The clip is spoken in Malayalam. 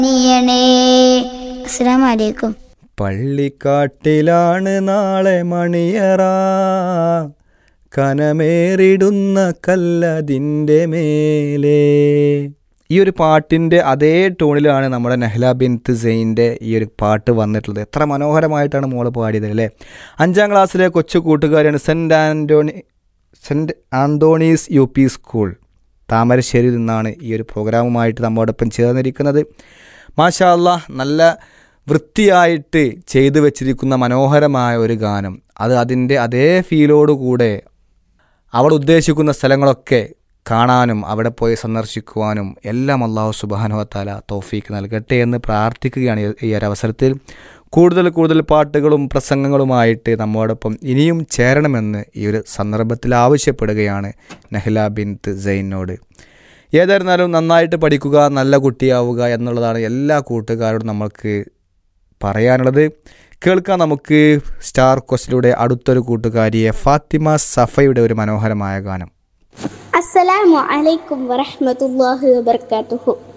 നീയണേ അസ്സലാമു അലൈക്കും പള്ളിക്കാട്ടിലാണ് നാളെ മണിയറ കനമേറിടുന്ന കല്ലതിൻ്റെ മേലേ ഈ ഒരു പാട്ടിൻ്റെ അതേ ടോണിലാണ് നമ്മുടെ നെഹ്ല ബിൻത്ത് സെയിൻ്റെ ഈ ഒരു പാട്ട് വന്നിട്ടുള്ളത് എത്ര മനോഹരമായിട്ടാണ് മോള് പാടിയത് അല്ലേ അഞ്ചാം ക്ലാസ്സിലെ കൊച്ചു കൂട്ടുകാരിയാണ് saint Antony saint Anthony's U P school താമരശ്ശേരിയിൽ നിന്നാണ് ഈ ഒരു പ്രോഗ്രാമുമായിട്ട് നമ്മോടൊപ്പം ചേർന്നിരിക്കുന്നത് മാഷാ അല്ലാ നല്ല വൃത്തിയായിട്ട് ചെയ്തു വെച്ചിരിക്കുന്ന മനോഹരമായ ഒരു ഗാനം അത് അതിൻ്റെ അതേ ഫീലോടുകൂടെ അവൾ ഉദ്ദേശിക്കുന്ന സ്ഥലങ്ങളൊക്കെ കാണാനും അവിടെ പോയി സന്ദർശിക്കുവാനും എല്ലാം അള്ളാഹു സുബാനുവത്താല തോഫീക്ക് നൽകട്ടെ എന്ന് പ്രാർത്ഥിക്കുകയാണ് ഈ- ഈ ഒരു അവസരത്തിൽ കൂടുതൽ കൂടുതൽ പാട്ടുകളും പ്രസംഗങ്ങളുമായിട്ട് നമ്മോടൊപ്പം ഇനിയും ചേരണമെന്ന് ഈ ഒരു സന്ദർഭത്തിൽ ആവശ്യപ്പെടുകയാണ് നെഹ്ല ബിൻത്ത് സൈനോട് ഏതായിരുന്നാലും നന്നായിട്ട് പഠിക്കുക നല്ല കുട്ടിയാവുക എന്നുള്ളതാണ് എല്ലാ കൂട്ടുകാരോടും നമ്മൾക്ക് പറയാനുള്ളത് കേൾക്കാം നമുക്ക് സ്റ്റാർ ക്വസ്റ്റിലൂടെ അടുത്തൊരു കൂട്ടുകാരിയെ ഫാത്തിമ സഫയുടെ ഒരു മനോഹരമായ ഗാനം അസ്സലാമു അലൈക്കും വറഹ്മത്തുള്ളാഹി വബർക്കാത്തുഹു